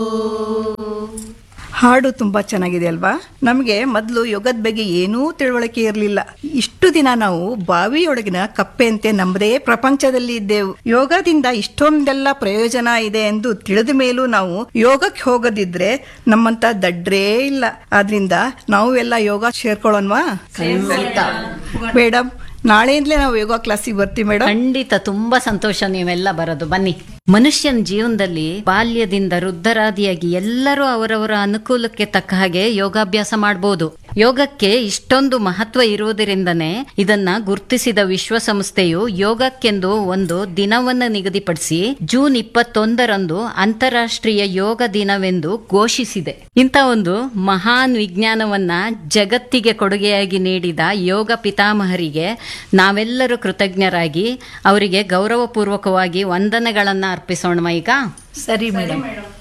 ಹಾಡು ತುಂಬಾ ಚೆನ್ನಾಗಿದೆ ಅಲ್ವಾ ನಮಗೆ ಮೊದಲು ಯೋಗದ ಬಗ್ಗೆ ಏನೂ ತಿಳುವಳಿಕೆ ಇರಲಿಲ್ಲ ಇಷ್ಟು ದಿನ ನಾವು ಬಾವಿಯೊಳಗಿನ ಕಪ್ಪೆಂತೆ ನಮ್ಮದೇ ಪ್ರಪಂಚದಲ್ಲಿ ಇದ್ದೆವು ಯೋಗದಿಂದ ಇಷ್ಟೊಂದೆಲ್ಲ ಪ್ರಯೋಜನ ಇದೆ ಎಂದು ತಿಳಿದ ಮೇಲೂ ನಾವು ಯೋಗಕ್ಕೆ ಹೋಗದಿದ್ರೆ ನಮ್ಮಂತ ದಡ್ರೇ ಇಲ್ಲ ಆದ್ರಿಂದ ನಾವು ಎಲ್ಲ ಯೋಗ ಸೇರ್ಕೊಳ್ಳೋಣವಾ ಮೇಡಮ್ ನಾಳೆಯಿಂದಲೇ ನಾವು ಯೋಗ ಕ್ಲಾಸಿಗೆ ಬರ್ತೀವಿ ಮೇಡಮ್ ಖಂಡಿತ ತುಂಬಾ ಸಂತೋಷ ನೀವೆಲ್ಲ ಬರೋದು ಬನ್ನಿ ಮನುಷ್ಯನ ಜೀವನದಲ್ಲಿ ಬಾಲ್ಯದಿಂದ ವೃದ್ಧರಾದಿಯಾಗಿ ಎಲ್ಲರೂ ಅವರವರ ಅನುಕೂಲಕ್ಕೆ ತಕ್ಕ ಹಾಗೆ ಯೋಗಾಭ್ಯಾಸ ಮಾಡಬಹುದು ಯೋಗಕ್ಕೆ ಇಷ್ಟೊಂದು ಮಹತ್ವ ಇರುವುದರಿಂದನೇ ಇದನ್ನ ಗುರುತಿಸಿದ ವಿಶ್ವಸಂಸ್ಥೆಯು ಯೋಗಕ್ಕೆಂದು ಒಂದು ದಿನವನ್ನು ನಿಗದಿಪಡಿಸಿ ಜೂನ್ ಇಪ್ಪತ್ತೊಂದರಂದು ಅಂತಾರಾಷ್ಟ್ರೀಯ ಯೋಗ ದಿನವೆಂದು ಘೋಷಿಸಿದೆ ಇಂಥ ಒಂದು ಮಹಾನ್ ವಿಜ್ಞಾನವನ್ನ ಜಗತ್ತಿಗೆ ಕೊಡುಗೆಯಾಗಿ ನೀಡಿದ ಯೋಗ ಪಿತಾಮಹರಿಗೆ ನಾವೆಲ್ಲರೂ ಕೃತಜ್ಞರಾಗಿ ಅವರಿಗೆ ಗೌರವಪೂರ್ವಕವಾಗಿ ವಂದನೆಗಳನ್ನ ಅರ್ಪಿಸೋಣ ಈಗ ಸರಿ ಮೇಡಮ್